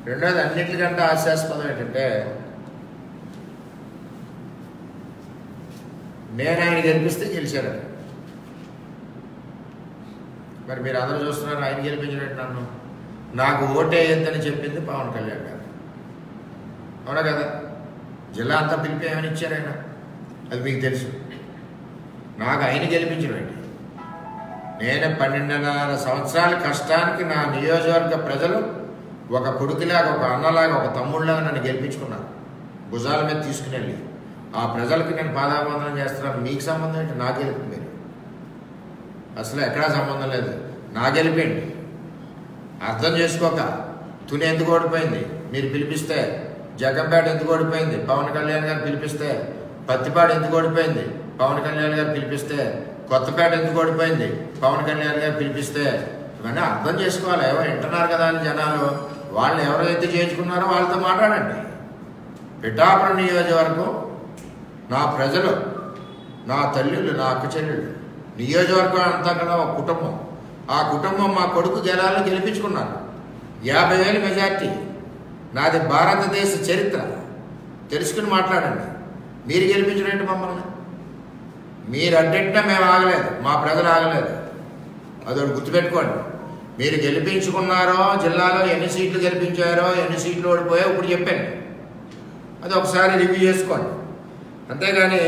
రెండోది అన్నిటికంటే హాస్యాస్పదం ఏంటంటే నేను ఆయన గెలిపిస్తే గెలిచారట మరి మీరు అందరూ చూస్తున్నారు ఆయన గెలిపించినట్టు నన్ను నాకు ఓటేయొద్దని చెప్పింది పవన్ కళ్యాణ్ గారు అవునా కదా జిల్లా అంతా పిలిపి ఏమని ఇచ్చారు ఆయన అది మీకు తెలుసు నాకు ఆయన గెలిపించడండి నేను పన్నెండున్నర సంవత్సరాల కష్టానికి నా నియోజకవర్గ ప్రజలు ఒక కొడుకులాగా ఒక అన్నలాగా ఒక తమ్ముళ్ళలాగా నన్ను గెలిపించుకున్నారు భుజాల మీద తీసుకుని వెళ్ళి ఆ ప్రజలకు నేను పాదాబంధనం చేస్తున్నాను మీకు సంబంధం ఏంటి నా గెలుపు మీరు అసలు ఎక్కడా సంబంధం లేదు నా గెలిపేంటి అర్థం చేసుకోక తుని ఎందుకు ఓడిపోయింది మీరు పిలిపిస్తే జగంపేట ఎందుకు ఓడిపోయింది పవన్ కళ్యాణ్ గారు పిలిపిస్తే పత్తిపాడు ఎందుకు ఓడిపోయింది పవన్ కళ్యాణ్ గారు పిలిపిస్తే కొత్తపేట ఎందుకు ఓడిపోయింది పవన్ కళ్యాణ్ గారు పిలిపిస్తే ఇవన్నీ అర్థం చేసుకోవాలి ఏమో వింటున్నారు కదా అని జనాలు వాళ్ళు ఎవరైతే చేయించుకున్నారో వాళ్ళతో మాట్లాడండి పిఠాపురం నియోజకవర్గం నా ప్రజలు నా తల్లులు నా అక్క చెల్లెళ్ళు నియోజకవర్గం అంతా కదా ఒక కుటుంబం ఆ కుటుంబం మా కొడుకు గెలాలను గెలిపించుకున్నారు యాభై వేల మెజార్టీ నాది భారతదేశ చరిత్ర తెలుసుకుని మాట్లాడండి మీరు గెలిపించినట్టు మమ్మల్ని మీరు అడ్డంటే మేము ఆగలేదు మా ప్రజలు ఆగలేదు అదొకటి గుర్తుపెట్టుకోండి మీరు గెలిపించుకున్నారో జిల్లాలో ఎన్ని సీట్లు గెలిపించారో ఎన్ని సీట్లు ఓడిపోయాయో ఇప్పుడు చెప్పాను అది ఒకసారి రివ్యూ చేసుకోండి అంతేగాని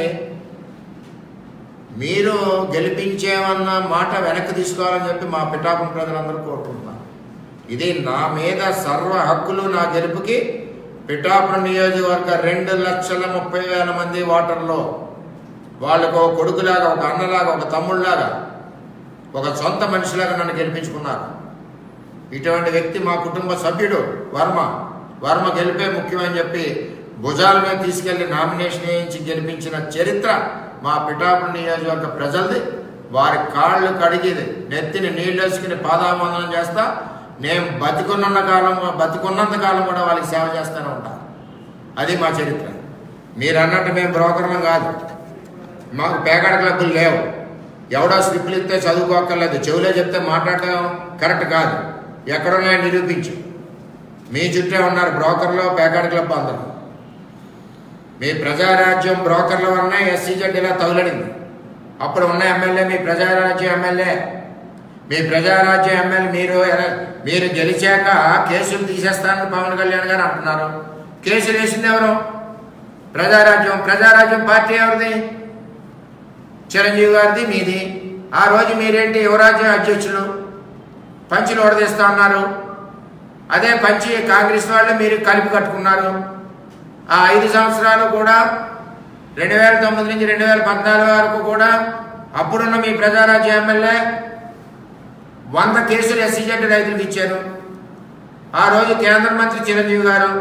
మీరు గెలిపించేమన్న మాట వెనక్కి తీసుకోవాలని చెప్పి మా పిఠాపురం ప్రజలందరూ కోరుకుంటున్నారు ఇది నా మీద సర్వ హక్కులు నా గెలుపుకి పిఠాపురం నియోజకవర్గ రెండు లక్షల ముప్పై వేల మంది ఓటర్లో వాళ్ళకు ఒక కొడుకులాగా ఒక అన్నలాగా ఒక తమ్ముళ్ళలాగా ఒక సొంత మనిషిలాగా నన్ను గెలిపించుకున్నారు ఇటువంటి వ్యక్తి మా కుటుంబ సభ్యుడు వర్మ వర్మ గెలిపే ముఖ్యమని చెప్పి భుజాల మీద తీసుకెళ్లి నామినేషన్ వేయించి గెలిపించిన చరిత్ర మా పిఠాపురం నియోజకవర్గ ప్రజలది వారి కాళ్ళు కడిగిది నెత్తిని నీళ్ళు వేసుకుని పాదాబంధనం చేస్తా నేను బతికున్నంత కాలం బతికున్నంత కాలం కూడా వాళ్ళకి సేవ చేస్తూనే ఉంటా అది మా చరిత్ర మీరు అన్నట్టు మేము బ్రోకర్లం కాదు మాకు పేకాడ క్లబ్బులు లేవు ఎవడో స్లిప్లు ఇస్తే చదువుకోక్కర్లేదు చెవులే చెప్తే మాట్లాడటం కరెక్ట్ కాదు ఎక్కడున్నాయో నిరూపించు మీ చుట్టే ఉన్నారు బ్రోకర్లు పేకాడ క్లబ్ అందరూ మీ ప్రజారాజ్యం బ్రోకర్ల వలన ఎస్సీజెడ్ ఇలా తగులడింది అప్పుడు ఉన్న ఎమ్మెల్యే మీ ప్రజారాజ్యం ఎమ్మెల్యే మీ ప్రజారాజ్యం ఎమ్మెల్యే మీరు ఎల- మీరు గెలిచాక కేసులు తీసేస్తానని పవన్ కళ్యాణ్ గారు అంటున్నారు కేసులు వేసింది ఎవరు ప్రజారాజ్యం ప్రజారాజ్యం పార్టీ ఎవరిది చిరంజీవి గారిది మీది ఆ రోజు మీరేంటి యువరాజ్యం అధ్యక్షులు పంచులు ఓడదీస్తా ఉన్నారు అదే పంచి కాంగ్రెస్ వాళ్ళు మీరు కలిపి కట్టుకున్నారు ఆ ఐదు సంవత్సరాలు కూడా రెండు వేల తొమ్మిది నుంచి రెండు వేల పద్నాలుగు వరకు కూడా అప్పుడున్న మీ ప్రజారాజ్య ఎమ్మెల్యే వంద కేసులు ఎస్సీజెడ్ రైతులకు ఇచ్చారు ఆ రోజు కేంద్ర మంత్రి చిరంజీవి గారు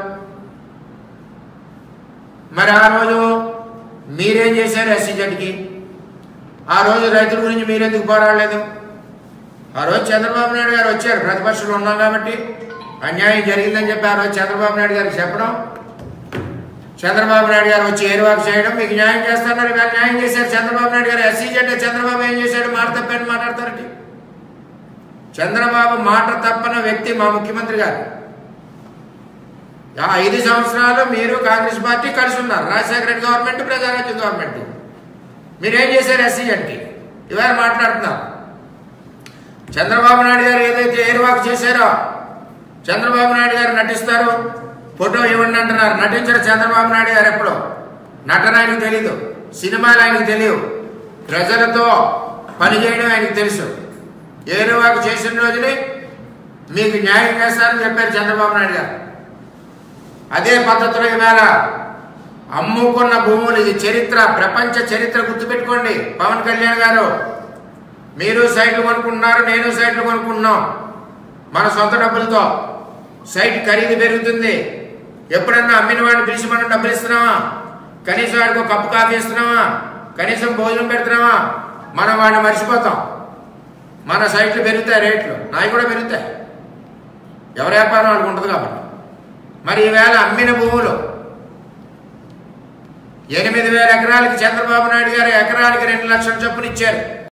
మరి ఆ రోజు మీరేం చేశారు ఎస్సీజెడ్కి ఆ రోజు రైతుల గురించి మీరెందుకు పోరాడలేదు ఆ రోజు చంద్రబాబు నాయుడు గారు వచ్చారు ప్రతిపక్షంలో ఉన్నాం కాబట్టి అన్యాయం జరిగిందని చెప్పి ఆ రోజు చంద్రబాబు నాయుడు గారికి చెప్పడం చంద్రబాబు నాయుడు గారు వచ్చి ఏరువాకు చేయడం మీకు న్యాయం చేస్తున్నారు ఇవాళ న్యాయం చేశారు చంద్రబాబు నాయుడు గారు ఎస్సీ అంటే చంద్రబాబు ఏం చేశాడు మాట తప్పని మాట్లాడతారండి చంద్రబాబు మాట తప్పన వ్యక్తి మా ముఖ్యమంత్రి గారు ఆ ఐదు సంవత్సరాలు మీరు కాంగ్రెస్ పార్టీ కలిసి ఉన్నారు రాజశేఖర రెడ్డి గవర్నమెంట్ ప్రజారాజ్యం గవర్నమెంట్ మీరేం చేశారు ఎస్సీ అంటే ఇవాళ మాట్లాడుతున్నారు చంద్రబాబు నాయుడు గారు ఏదైతే ఏరువాకు చేశారో చంద్రబాబు నాయుడు గారు నటిస్తారు ఫోటో ఇవ్వండి అంటున్నారు నటించరు చంద్రబాబు నాయుడు గారు ఎప్పుడు నటన ఆయనకు తెలీదు సినిమాలు ఆయనకు తెలియవు ప్రజలతో పనిచేయడం ఆయనకు తెలుసు ఏరువాకు చేసిన రోజుని మీకు న్యాయం చేస్తారని చెప్పారు చంద్రబాబు నాయుడు గారు అదే పద్ధతిలో ఈవేళ అమ్ముకున్న భూములు ఇది చరిత్ర ప్రపంచ చరిత్ర గుర్తుపెట్టుకోండి పవన్ కళ్యాణ్ గారు మీరు సైట్లు కొనుక్కుంటున్నారు నేను సైట్లు కొనుక్కుంటున్నాం మన సొంత డబ్బులతో సైట్ ఖరీదు పెరుగుతుంది ఎప్పుడన్నా అమ్మిన వాడిని పిలిచి మనం డబ్బులు ఇస్తున్నావా కనీసం వాడికి ఒక కప్పు కాఫీ ఇస్తున్నావా కనీసం భోజనం పెడుతున్నావా మనం వాడిని మర్చిపోతాం మన సైట్లు పెరుగుతాయి రేట్లు నాయి కూడా పెరుగుతాయి ఎవరి వ్యాపారం వాళ్ళకి ఉంటుంది కాబట్టి మరి ఈవేళ అమ్మిన భూములు ఎనిమిది వేల ఎకరాలకి చంద్రబాబు నాయుడు గారు ఎకరానికి రెండు లక్షల చొప్పున ఇచ్చారు